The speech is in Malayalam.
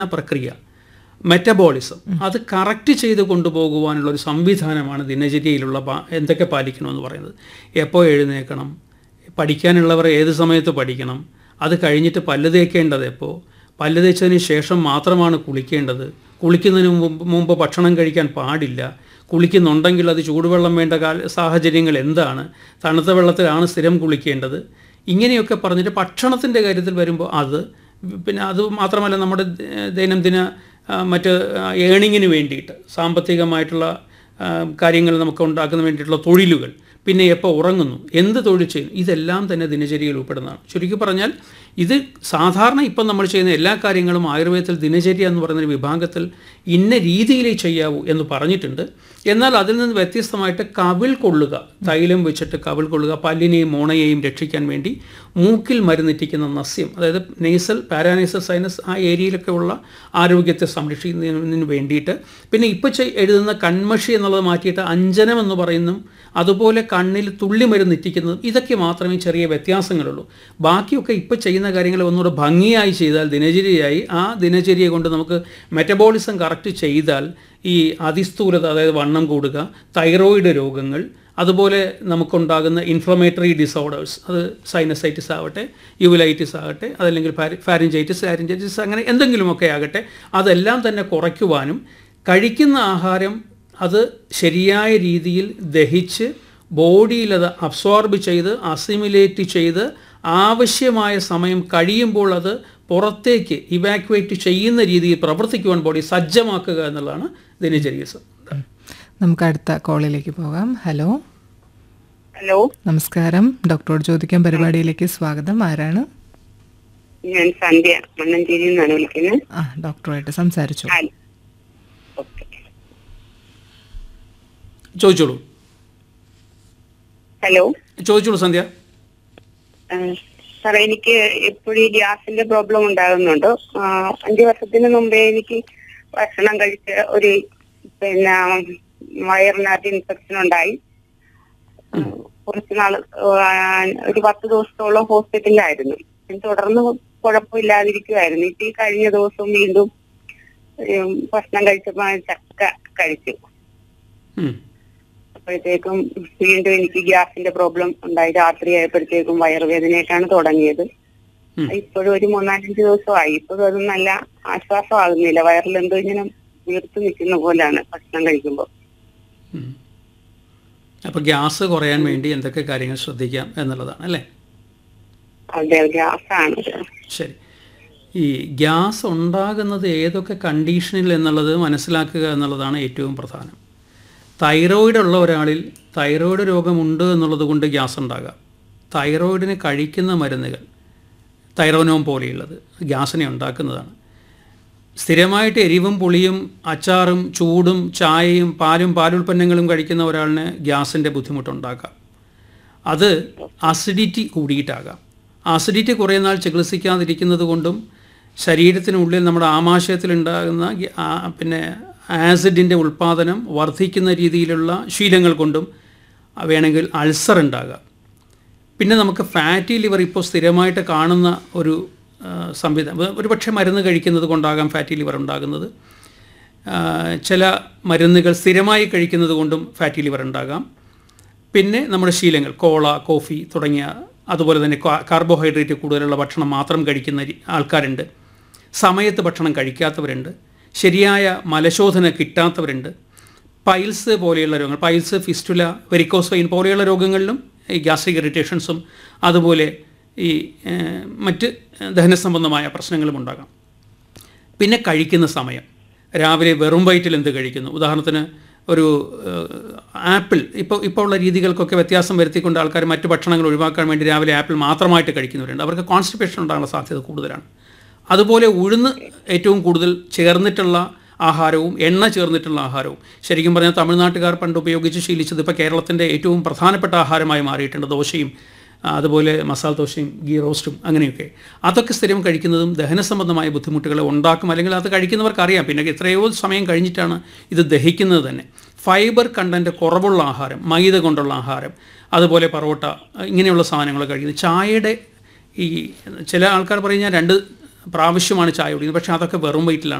പ്രക്രിയ മെറ്റബോളിസം അത് കറക്റ്റ് ചെയ്ത് കൊണ്ടുപോകുവാനുള്ള ഒരു സംവിധാനമാണ് ദിനചര്യയിലുള്ള പാ- എന്തൊക്കെ പാലിക്കണമെന്ന് പറയുന്നത് എപ്പോൾ എഴുന്നേൽക്കണം പഠിക്കാനുള്ളവർ ഏത് സമയത്ത് പഠിക്കണം അത് കഴിഞ്ഞിട്ട് പല്ല് തേക്കേണ്ടത് എപ്പോൾ പല്ല് തേച്ചതിന് ശേഷം മാത്രമാണ് കുളിക്കേണ്ടത് കുളിക്കുന്നതിന് മുമ്പ് മുമ്പ് ഭക്ഷണം കഴിക്കാൻ പാടില്ല കുളിക്കുന്നുണ്ടെങ്കിൽ അത് ചൂടുവെള്ളം വേണ്ട കാല സാഹചര്യങ്ങൾ എന്താണ് തണുത്ത വെള്ളത്തിലാണ് സ്ഥിരം കുളിക്കേണ്ടത് ഇങ്ങനെയൊക്കെ പറഞ്ഞിട്ട് ഭക്ഷണത്തിൻ്റെ കാര്യത്തിൽ വരുമ്പോൾ അത് പിന്നെ അത് മാത്രമല്ല നമ്മുടെ ദ- ദൈനംദിന ആ, മറ്റ് ഏണിങ്ങിന് വേണ്ടിയിട്ട് സാമ്പത്തികമായിട്ടുള്ള ആ, കാര്യങ്ങൾ നമുക്ക് ഉണ്ടാക്കുന്ന വേണ്ടിയിട്ടുള്ള തൊഴിലുകൾ പിന്നെ എപ്പോൾ ഉറങ്ങുന്നു എന്ത് തൊഴിൽ ചെയ്യുന്നു ഇതെല്ലാം തന്നെ ദിനചര്യയിൽ ഉൾപ്പെടുന്നതാണ് ചുരുക്കി പറഞ്ഞാൽ ഇത് സാധാരണ ഇപ്പം നമ്മൾ ചെയ്യുന്ന എല്ലാ കാര്യങ്ങളും ആയുർവേദത്തിൽ ദിനചര്യ എന്ന് പറയുന്ന ഒരു വിഭാഗത്തിൽ ഇന്ന രീതിയിലേ ചെയ്യാവൂ എന്ന് പറഞ്ഞിട്ടുണ്ട് എന്നാൽ അതിൽ നിന്ന് വ്യത്യസ്തമായിട്ട് കവിൾ കൊള്ളുക തൈലം വെച്ചിട്ട് കവിൾ കൊള്ളുക പല്ലിനെയും മോണയെയും രക്ഷിക്കാൻ വേണ്ടി മൂക്കിൽ മരുന്നിറ്റിക്കുന്ന നസ്യം അതായത് നെയ്സൽ പാരാനൈസൽ സൈനസ് ആ ഏരിയയിലൊക്കെ ഉള്ള ആരോഗ്യത്തെ സംരക്ഷിക്കുന്നതിന് വേണ്ടിയിട്ട് പിന്നെ ഇപ്പോൾ ചെയ് എഴുതുന്ന കൺമഷി എന്നുള്ളത് മാറ്റിയിട്ട് അഞ്ജനം എന്ന് പറയുന്നു അതുപോലെ കണ്ണിൽ തുള്ളി മരുന്നിറ്റിക്കുന്നതും ഇതൊക്കെ മാത്രമേ ചെറിയ വ്യത്യാസങ്ങളുള്ളൂ ബാക്കിയൊക്കെ ഇപ്പോൾ ചെയ്യുന്ന കാര്യങ്ങൾ ഒന്നുകൂടെ ഭംഗിയായി ചെയ്താൽ ദിനചര്യയായി ആ ദിനചര്യ കൊണ്ട് നമുക്ക് മെറ്റബോളിസം കറക്റ്റ് ചെയ്താൽ ഈ അതിസ്ഥൂലത അതായത് വണ്ണം കൂടുക തൈറോയിഡ് രോഗങ്ങൾ അതുപോലെ നമുക്കുണ്ടാകുന്ന ഇൻഫ്ലമേറ്ററി ഡിസോർഡേഴ്സ് അത് സൈനസൈറ്റിസ് ആവട്ടെ യുവലൈറ്റിസ് ആകട്ടെ അതല്ലെങ്കിൽ ഫാരിഞ്ചൈറ്റിസ് ലാരിഞ്ചൈറ്റിസ് അങ്ങനെ എന്തെങ്കിലുമൊക്കെ ആകട്ടെ അതെല്ലാം തന്നെ കുറയ്ക്കുവാനും കഴിക്കുന്ന ആഹാരം അത് ശരിയായ രീതിയിൽ ദഹിച്ച് ബോഡിയിൽ അത് അബ്സോർബ് ചെയ്ത് അസിമുലേറ്റ് ചെയ്ത് ആവശ്യമായ സമയം കഴിയുമ്പോൾ അത് പുറത്തേക്ക് ഇവാക്യുവേറ്റ് ചെയ്യുന്ന രീതിയിൽ പ്രവർത്തിക്കുവാൻ ബോഡി സജ്ജമാക്കുക എന്നുള്ളതാണ് ദിനചര്യ സ- നമുക്ക് അടുത്ത കോളിലേക്ക് പോകാം ഹലോ ഹലോ നമസ്കാരം ഡോക്ടറോട് ചോദിക്കാൻ പരിപാടിയിലേക്ക് സ്വാഗതം ആരാണ് ഞാൻ സന്ധ്യ മണ്ണഞ്ചേരി നിന്നാണ് വിളിക്കുന്നത് ആ ഡോക്ടറുമായിട്ട് സംസാരിച്ചു ആ, ഓക്കെ ചോദിച്ചോളൂ ഹലോ ചോദിച്ചോളൂ സന്ധ്യ ആ, സാറേ എനിക്ക് എപ്പോഴും ഗ്യാസിന്റെ പ്രോബ്ലം ഉണ്ടാകുന്നുണ്ട് ആ, അഞ്ച് വർഷത്തിന് മുമ്പേ എനിക്ക് ഭക്ഷണം കഴിച്ച് ഒരു പിന്നെ വയറിനകത്ത് ഇൻഫെക്ഷൻ ഉണ്ടായി ആ, കുറച്ച് നാൾ ഒരു പത്ത് ദിവസത്തോളം ഹോസ്പിറ്റലിലായിരുന്നു തുടർന്ന് കുഴപ്പമില്ലാതിരിക്കുമായിരുന്നു ഇപ്പൊ ഈ കഴിഞ്ഞ ദിവസം വീണ്ടും ഉം, ഭക്ഷണം കഴിച്ചപ്പോ ചക്ക കഴിച്ചു ഉം. അപ്പോഴത്തേക്കും വീണ്ടും എനിക്ക് ഗ്യാസിന്റെ പ്രോബ്ലം ഉണ്ടായി രാത്രി ആയപ്പോഴത്തേക്കും വയറുവേദനയായിട്ടാണ് തുടങ്ങിയത് ഉം. ഇപ്പോഴും ഒരു മൂന്നാലഞ്ച് ദിവസമായി ഇപ്പോഴും അത് നല്ല ആശ്വാസമാകുന്നില്ല വയറിലെന്തോ ഇങ്ങനെ വീർത്ത് നിൽക്കുന്ന പോലെയാണ് ഭക്ഷണം കഴിക്കുമ്പോൾ ഉം. അപ്പോൾ ഗ്യാസ് കുറയാൻ വേണ്ടി എന്തൊക്കെ കാര്യങ്ങൾ ശ്രദ്ധിക്കാം എന്നുള്ളതാണ് അല്ലേ അതെ ഗ്യാസാണ് ശരി ഈ ഗ്യാസ് ഉണ്ടാകുന്നത് ഏതൊക്കെ കണ്ടീഷനിൽ എന്നുള്ളത് മനസ്സിലാക്കുക എന്നുള്ളതാണ് ഏറ്റവും പ്രധാനം തൈറോയിഡ് ഉള്ള ഒരാളിൽ തൈറോയിഡ് രോഗമുണ്ട് എന്നുള്ളത് കൊണ്ട് ഗ്യാസ് ഉണ്ടാകാം തൈറോയിഡിന് കഴിക്കുന്ന മരുന്നുകൾ തൈറോനോം പോലെയുള്ളത് ഗ്യാസിനെ ഉണ്ടാക്കുന്നതാണ് സ്ഥിരമായിട്ട് എരിവും പുളിയും അച്ചാറും ചൂടും ചായയും പാലും പാലുൽപ്പന്നങ്ങളും കഴിക്കുന്ന ഒരാളിന് ഗ്യാസിൻ്റെ ബുദ്ധിമുട്ടുണ്ടാക്കാം അത് അസിഡിറ്റി കൂടിയിട്ടാകാം അസിഡിറ്റി കുറേ നാൾ ചികിത്സിക്കാതിരിക്കുന്നത് കൊണ്ടും ശരീരത്തിനുള്ളിൽ നമ്മുടെ ആമാശയത്തിലുണ്ടാകുന്ന ഗ്യ- ആ, പിന്നെ ആസിഡിൻ്റെ ഉൽപ്പാദനം വർദ്ധിക്കുന്ന രീതിയിലുള്ള ശീലങ്ങൾ കൊണ്ടും വേണമെങ്കിൽ അൾസർ ഉണ്ടാകാം പിന്നെ നമുക്ക് ഫാറ്റി ലിവർ ഇപ്പോൾ സ്ഥിരമായിട്ട് കാണുന്ന ഒരു ആ, സംവിധാനം ഒരു പക്ഷേ മരുന്ന് കഴിക്കുന്നത് കൊണ്ടാകാം ഫാറ്റി ലിവർ ഉണ്ടാകുന്നത് ആ, ചില മരുന്നുകൾ സ്ഥിരമായി കഴിക്കുന്നത് കൊണ്ടും ഫാറ്റി ലിവർ ഉണ്ടാകാം പിന്നെ നമ്മുടെ ശീലങ്ങൾ കോള കോഫി തുടങ്ങിയ അതുപോലെ തന്നെ കാ- കാർബോഹൈഡ്രേറ്റ് കൂടുതലുള്ള ഭക്ഷണം മാത്രം കഴിക്കുന്ന രി- ആൾക്കാരുണ്ട് സമയത്ത് ഭക്ഷണം കഴിക്കാത്തവരുണ്ട് ശരിയായ മലശോധന കിട്ടാത്തവരുണ്ട് പൈൽസ് പോലെയുള്ള രോഗങ്ങൾ പൈൽസ് ഫിസ്റ്റുല വെരിക്കോസ് വെയിൻ പോലെയുള്ള രോഗങ്ങളിലും ഈ ഗ്യാസ്ട്രിക് ഇറിറ്റേഷൻസും അതുപോലെ ഈ ഏഹ്, മറ്റ് ദഹന സംബന്ധമായ പ്രശ്നങ്ങളും ഉണ്ടാകാം പിന്നെ കഴിക്കുന്ന സമയം രാവിലെ വെറും വയറ്റിൽ എന്ത് കഴിക്കുന്നു ഉദാഹരണത്തിന് ഒരു ഏഹ്, ആപ്പിൾ ഇപ്പോൾ ഇപ്പോൾ ഉള്ള രീതികൾക്കൊക്കെ വ്യത്യാസം വരുത്തിക്കൊണ്ട് ആൾക്കാർ മറ്റ് ഭക്ഷണങ്ങൾ ഒഴിവാക്കാൻ വേണ്ടി രാവിലെ ആപ്പിൾ മാത്രമായിട്ട് കഴിക്കുന്നവരുണ്ട് അവർക്ക് കോൺസ്റ്റിപ്പേഷൻ ഉണ്ടാകാനുള്ള സാധ്യത കൂടുതലാണ് അതുപോലെ ഉഴുന്ന് ഏറ്റവും കൂടുതൽ ചേർന്നിട്ടുള്ള ആഹാരവും എണ്ണ ചേർന്നിട്ടുള്ള ആഹാരവും ശരിക്കും പറഞ്ഞാൽ തമിഴ്നാട്ടുകാർ പണ്ട് ഉപയോഗിച്ച് ശീലിച്ചത് ഇപ്പോൾ കേരളത്തിൻ്റെ ഏറ്റവും പ്രധാനപ്പെട്ട ആഹാരമായി മാറിയിട്ടുണ്ട് ദോശയും ആ, അതുപോലെ മസാല ദോശയും ഗീ റോസ്റ്റും അങ്ങനെയൊക്കെ അതൊക്കെ സ്ഥിരം കഴിക്കുന്നതും ദഹന സംബന്ധമായ ബുദ്ധിമുട്ടുകളെ ഉണ്ടാക്കും അല്ലെങ്കിൽ അത് കഴിക്കുന്നവർക്ക് അറിയാം പിന്നെ എത്രയോ സമയം കഴിഞ്ഞിട്ടാണ് ഇത് ദഹിക്കുന്നത് തന്നെ ഫൈബർ കണ്ടൻറ്റ് കുറവുള്ള ആഹാരം മൈദ കൊണ്ടുള്ള ആഹാരം അതുപോലെ പറോട്ട ഇങ്ങനെയുള്ള സാധനങ്ങൾ കഴിക്കുന്നത് ചായയുടെ ഈ ചില ആൾക്കാർ പറയും ഞാൻ രണ്ട് പ്രാവശ്യമാണ് ചായ കുടിക്കുന്നത് പക്ഷേ അതൊക്കെ വെറും വയറ്റിലാണ്